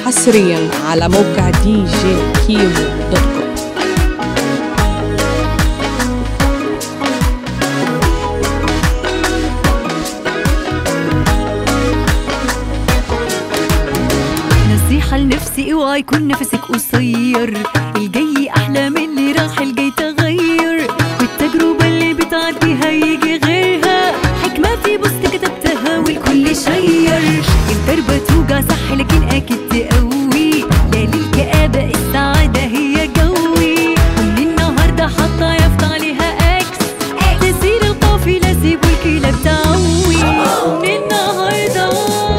حصريا على موقع دي جي كيمو دوت كوم نصيحة لنفسي اوعى يكون نفسك قصير الجاي احلى من اللي راح الجاي تغير والتجربة اللي بتعدي هيجي غيرها حكمة في بوست كتبتها والكل شير الضربة توجع صح لكن اكيد تقوي لا للكآبة السعادة هي جوي ومن النهاردة حاطة يافطة عليها اكس تسير القافلة سيبوا الكلاب تعوي من النهاردة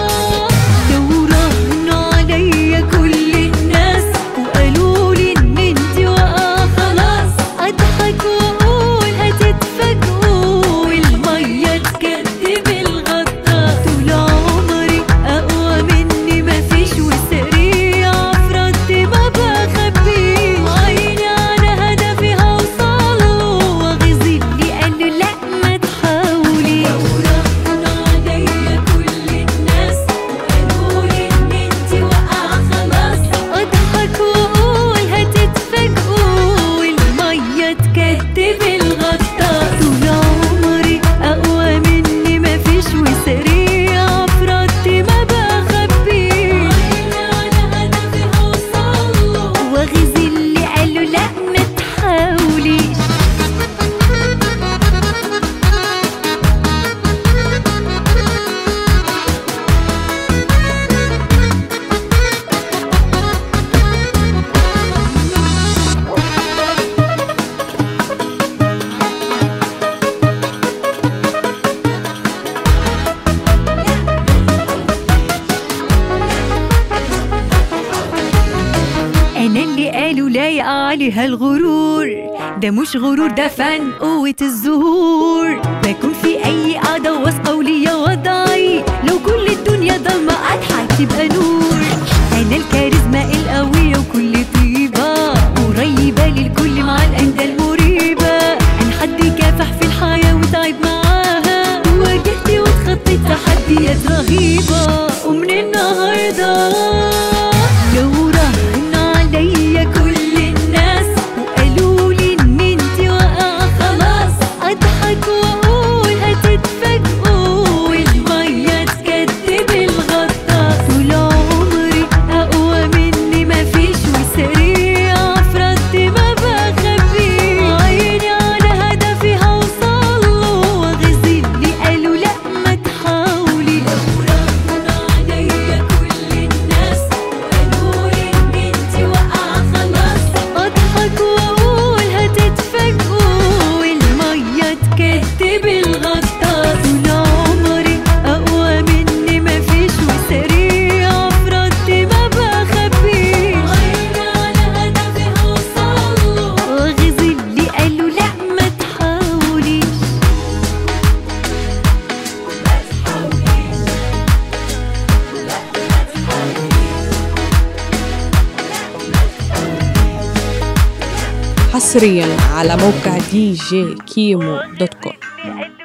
دوران عليا كل الناس وقالوا لي ان انت واقعة خلاص اضحك واقول هتتفاجئوا والمية تكدب الغطا طول عمري اقوى مني مفيش وسريع في رد ما بخبي عيني على هدفي هوصله واغيظ اللي قالوا لا ما تحاولي دوران عليا كل الناس وقالوا لي ان انت واقعة خلاص اضحك واقول هتتفاجئوا والمية تكدب الغطا طول عمري اقوى مني مفيش وسريع في ردي ما بخبي عيني على هدفي هوصله واغيظ اللي قالوا لا ما تحاوليش انا اللي قالوا لايق عليها الغرور ده مش غرور ده فن قوة الظهور بكون في اي قعدة واثقة وليا وضعي لو كل الدنيا ضلمة اضحك تبقى نور انا الكاريزما القوية وكل طيبة قريبة للكل مع الاندى المريبة انا حد كافح في الحياة وتعب معاها واجهت واتخطيت تحديات رهيبة ومن النهارده لو راهن عليا كل الناس وقالوا لي ان انت واقعة خلاص اضحك واقول هتتفاجئوا والمية تكدب الغطا طول عمري اقوى مني مفيش وسريع في ردي ما بخبي عيني على هدفي هوصله واغيظ اللي قالوا لا ما تحاولي لو راهن عليا كل الناس وقالوا لي ان انت واقعة خلاص اضحك واقول هتتفاجئوا والمية تكدب الغطا طول عمري اقوى مني مفيش وسريع في ردي ما بخبي عيني على هدفي هوصله واغيظ اللي قالوا لا ما تحاوليش حصريا على موقع دي جي كيمو دوت كوم قالوا